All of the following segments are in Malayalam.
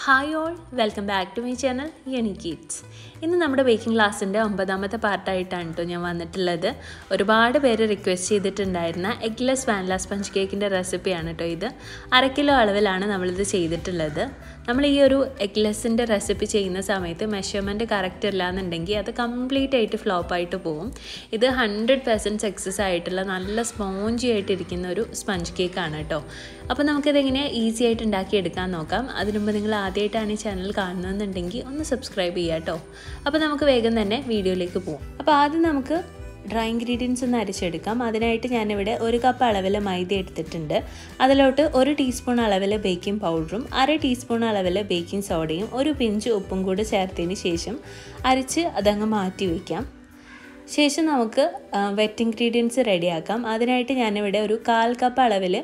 hi all welcome back to my channel യണി കിഡ്സ് ഇന്ന് നമ്മുടെ ബേക്കിംഗ് ക്ലാസ്സിൻ്റെ ഒമ്പതാമത്തെ പാർട്ടായിട്ടാണ് കേട്ടോ ഞാൻ വന്നിട്ടുള്ളത് ഒരുപാട് പേര് റിക്വസ്റ്റ് ചെയ്തിട്ടുണ്ടായിരുന്ന എഗ്ലെസ് വാനില സ്പഞ്ച് കേക്കിൻ്റെ റെസിപ്പിയാണ് കേട്ടോ ഇത് അര കിലോ അളവിലാണ് നമ്മളിത് ചെയ്തിട്ടുള്ളത് നമ്മൾ ഈ ഒരു എഗ്ലെസ്സിൻ്റെ റെസിപ്പി ചെയ്യുന്ന സമയത്ത് മെഷർമെൻറ്റ് കറക്റ്റ് അല്ല എന്നുണ്ടെങ്കിൽ അത് കംപ്ലീറ്റ് ആയിട്ട് ഫ്ലോപ്പ് ആയിട്ട് പോകും ഇത് ഹൺഡ്രഡ് പെർസെൻറ്റ് സക്സസ് ആയിട്ടുള്ള നല്ല സ്പോഞ്ചി ആയിട്ടിരിക്കുന്ന ഒരു സ്പഞ്ച് കേക്കാണ് കേട്ടോ അപ്പോൾ നമുക്കിതെങ്ങനെ ഈസി ആയിട്ട് ഉണ്ടാക്കിയെടുക്കാൻ നോക്കാം അതിനു മുമ്പ് നിങ്ങൾ ആദ്യമായിട്ടാണ് ഈ ചാനൽ കാണുന്നതെന്നുണ്ടെങ്കിൽ ഒന്ന് സബ്സ്ക്രൈബ് ചെയ്യുക കേട്ടോ അപ്പോൾ നമുക്ക് വേഗം തന്നെ വീഡിയോയിലേക്ക് പോകാം അപ്പോൾ ആദ്യം നമുക്ക് ഡ്രൈ ഇൻഗ്രീഡിയൻസ് ഒന്ന് അരച്ചെടുക്കാം അതിനായിട്ട് ഞാനിവിടെ ഒരു കപ്പ് അളവിൽ മൈദ എടുത്തിട്ടുണ്ട് അതിലോട്ട് ഒരു ടീസ്പൂൺ അളവിൽ ബേക്കിംഗ് പൗഡറും അര ടീസ്പൂൺ അളവിൽ ബേക്കിംഗ് സോഡയും ഒരു പിഞ്ച് ഉപ്പും കൂടി ചേർത്തതിന് ശേഷം അരച്ച് അതങ്ങ് മാറ്റി വയ്ക്കാം ശേഷം നമുക്ക് വെറ്റ് ഇൻഗ്രീഡിയൻസ് റെഡിയാക്കാം അതിനായിട്ട് ഞാനിവിടെ ഒരു കാൽ കപ്പ് അളവിൽ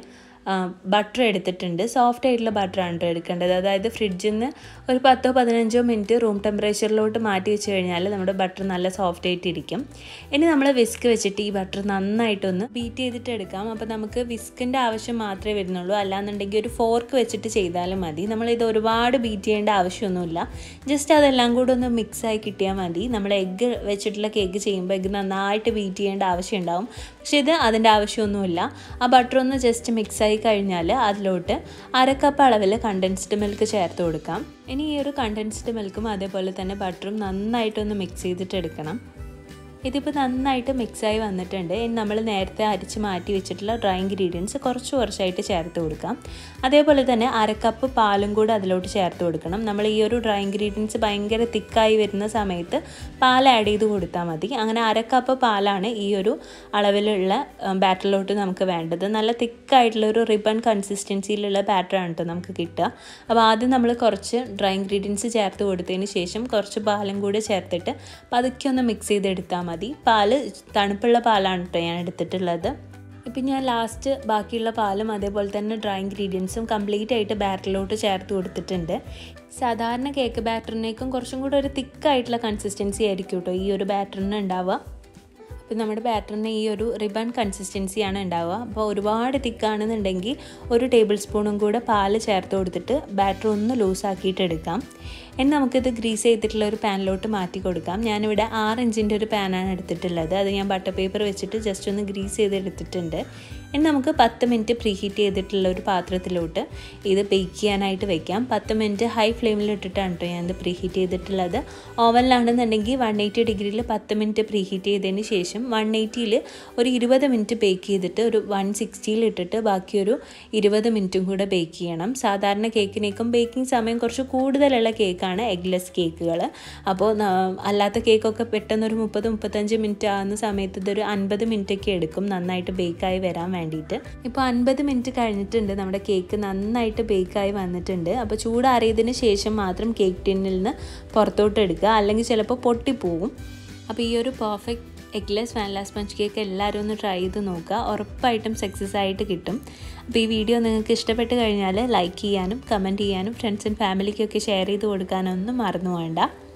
ബട്ടർ എടുത്തിട്ടുണ്ട് സോഫ്റ്റ് ആയിട്ടുള്ള ബട്ടറാണ് കേട്ടോ എടുക്കേണ്ടത് അതായത് ഫ്രിഡ്ജിൽ നിന്ന് ഒരു പത്തോ പതിനഞ്ചോ മിനിറ്റ് റൂം ടെമ്പറേച്ചറിലോട്ട് മാറ്റി വെച്ച് കഴിഞ്ഞാൽ നമ്മുടെ ബട്ടർ നല്ല സോഫ്റ്റ് ആയിട്ട് ഇരിക്കും ഇനി നമ്മൾ വിസ്ക് വെച്ചിട്ട് ഈ ബട്ടർ നന്നായിട്ടൊന്ന് ബീറ്റ് ചെയ്തിട്ട് എടുക്കാം അപ്പോൾ നമുക്ക് വിസ്കിൻ്റെ ആവശ്യം മാത്രമേ വരുന്നുള്ളൂ അല്ലാന്നുണ്ടെങ്കിൽ ഒരു ഫോർക്ക് വെച്ചിട്ട് ചെയ്താലും മതി നമ്മളിത് ഒരുപാട് ബീറ്റ് ചെയ്യേണ്ട ആവശ്യമൊന്നുമില്ല ജസ്റ്റ് അതെല്ലാം കൂടെ ഒന്ന് മിക്സായി കിട്ടിയാൽ മതി നമ്മൾ എഗ്ഗ് വെച്ചിട്ടുള്ള കേക്ക് ചെയ്യുമ്പോൾ എഗ്ഗ് നന്നായിട്ട് ബീറ്റ് ചെയ്യേണ്ട ആവശ്യം ഉണ്ടാവും പക്ഷേ ഇത് അതിൻ്റെ ആവശ്യമൊന്നുമില്ല ആ ബട്ടർ ഒന്ന് ജസ്റ്റ് മിക്സായി ആയി കഴിഞ്ഞാൽ അതിലോട്ട് അരക്കപ്പ് അളവിൽ കണ്ടൻസ്ഡ് മിൽക്ക് ചേർത്ത് കൊടുക്കാം ഇനി ഈ ഒരു കണ്ടൻസ്ഡ് മിൽക്കും അതേപോലെ തന്നെ ബട്ടറും നന്നായിട്ടൊന്ന് മിക്സ് ചെയ്തിട്ട് എടുക്കണം ഇതിപ്പോൾ നന്നായിട്ട് മിക്സായി വന്നിട്ടുണ്ട് ഇനി നമ്മൾ നേരത്തെ അരിച്ച് മാറ്റി വെച്ചിട്ടുള്ള ഡ്രൈ ഇൻഗ്രീഡിയൻസ് കുറച്ച് കുറച്ചായിട്ട് ചേർത്ത് കൊടുക്കാം അതേപോലെ തന്നെ അരക്കപ്പ് പാലും കൂടെ അതിലോട്ട് ചേർത്ത് കൊടുക്കണം നമ്മൾ ഈ ഒരു ഡ്രൈ ഇൻഗ്രീഡിയൻസ് ഭയങ്കര തിക്കായി വരുന്ന സമയത്ത് പാൽ ആഡ് ചെയ്ത് കൊടുത്താൽ മതി അങ്ങനെ അരക്കപ്പ് പാലാണ് ഈ ഒരു അളവിലുള്ള ബാറ്ററിലോട്ട് നമുക്ക് വേണ്ടത് നല്ല തിക്കായിട്ടുള്ള ഒരു റിബൺ കൺസിസ്റ്റൻസിയിലുള്ള ബാറ്ററാണ് കേട്ടോ നമുക്ക് കിട്ടുക അപ്പോൾ ആദ്യം നമ്മൾ കുറച്ച് ഡ്രൈ ഇൻഗ്രീഡിയൻസ് ചേർത്ത് കൊടുത്തതിന് ശേഷം കുറച്ച് പാലും കൂടെ ചേർത്തിട്ട് പതുക്കെ ഒന്ന് മിക്സ് ചെയ്തെടുത്താൽ മതി പാല് തണുപ്പുള്ള പാലാണ് കേട്ടോ ഞാൻ എടുത്തിട്ടുള്ളത് ഇപ്പം ഞാൻ ലാസ്റ്റ് ബാക്കിയുള്ള പാലും അതേപോലെ തന്നെ ഡ്രൈ ഇൻഗ്രീഡിയൻസും കംപ്ലീറ്റ് ആയിട്ട് ബാറ്ററിലോട്ട് ചേർത്ത് കൊടുത്തിട്ടുണ്ട് സാധാരണ കേക്ക് ബാറ്ററിനേക്കും കുറച്ചും കൂടെ ഒരു തിക്കായിട്ടുള്ള കൺസിസ്റ്റൻസി ആയിരിക്കും കേട്ടോ ഈ ഒരു ബാറ്ററിന് ഉണ്ടാവുക അപ്പോൾ നമ്മുടെ ബാറ്ററിന് ഈ ഒരു റിബൺ കൺസിസ്റ്റൻസിയാണ് ഉണ്ടാവുക അപ്പോൾ ഒരുപാട് തിക്കാണെന്നുണ്ടെങ്കിൽ ഒരു ടേബിൾ സ്പൂണും കൂടെ പാല് ചേർത്ത് കൊടുത്തിട്ട് ബാറ്റർ ഒന്ന് ലൂസാക്കിയിട്ട് എടുക്കാം ഇനി നമുക്കിത് ഗ്രീസ് ചെയ്തിട്ടുള്ള ഒരു പാനിലോട്ട് മാറ്റി കൊടുക്കാം ഞാനിവിടെ ആറ് ഇഞ്ചിൻ്റെ ഒരു പാനാണ് എടുത്തിട്ടുള്ളത് അത് ഞാൻ ബട്ടർ പേപ്പർ വെച്ചിട്ട് ജസ്റ്റ് ഒന്ന് ഗ്രീസ് ചെയ്തെടുത്തിട്ടുണ്ട് ഇനി നമുക്ക് പത്ത് മിനിറ്റ് പ്രീ ഹീറ്റ് ചെയ്തിട്ടുള്ള ഒരു പാത്രത്തിലോട്ട് ഇത് ബേക്ക് ചെയ്യാനായിട്ട് വെക്കാം പത്ത് മിനിറ്റ് ഹൈ ഫ്ലെയിമിൽ ഇട്ടിട്ടാണ് കേട്ടോ ഞാനിത് പ്രീ ഹീറ്റ് ചെയ്തിട്ടുള്ളത് ഓവനിലാണെന്നുണ്ടെങ്കിൽ വൺ എയ്റ്റി ഡിഗ്രിയിൽ പത്ത് മിനിറ്റ് പ്രീ ഹീറ്റ് ചെയ്തതിന് ശേഷം വൺ എയ്റ്റിയിൽ ഒരു ഇരുപത് മിനിറ്റ് ബേക്ക് ചെയ്തിട്ട് ഒരു വൺ സിക്സ്റ്റിയിൽ ഇട്ടിട്ട് ബാക്കി ഒരു ഇരുപത് മിനിറ്റും കൂടെ ബേക്ക് ചെയ്യണം സാധാരണ കേക്കിനേക്കും ബേക്കിംഗ് സമയം കുറച്ച് കൂടുതലുള്ള കേക്കാണ് എഗ്ലെസ് കേക്കുകൾ അപ്പോൾ അല്ലാത്ത കേക്കൊക്കെ പെട്ടെന്ന് ഒരു മുപ്പത് മുപ്പത്തഞ്ച് മിനിറ്റ് ആകുന്ന സമയത്ത് ഇതൊരു അൻപത് മിനിറ്റ് ഒക്കെ എടുക്കും നന്നായിട്ട് ബേക്കായി വരാൻ വേണ്ടിയിട്ട് ഇപ്പോൾ അൻപത് മിനിറ്റ് കഴിഞ്ഞിട്ടുണ്ട് നമ്മുടെ കേക്ക് നന്നായിട്ട് ബേക്കായി വന്നിട്ടുണ്ട് അപ്പോൾ ചൂടാറിയതിന് ശേഷം മാത്രം കേക്ക് ടിന്നിൽ നിന്ന് പുറത്തോട്ട് എടുക്കുക അല്ലെങ്കിൽ ചിലപ്പോൾ പൊട്ടിപ്പോവും അപ്പോൾ ഈ ഒരു perfect eggless vanilla sponge cake എല്ലാവരും ഒന്ന് ട്രൈ ചെയ്ത് നോക്കുക ഉറപ്പായിട്ടും സക്സസ് ആയിട്ട് കിട്ടും അപ്പോൾ ഈ വീഡിയോ നിങ്ങൾക്ക് ഇഷ്ടപ്പെട്ട് കഴിഞ്ഞാൽ ലൈക്ക് ചെയ്യാനും കമൻറ്റ് ചെയ്യാനും ഫ്രണ്ട്സ് ആൻഡ് ഫാമിലിക്കൊക്കെ ഷെയർ ചെയ്ത് കൊടുക്കാനൊന്നും മറന്നു വേണ്ട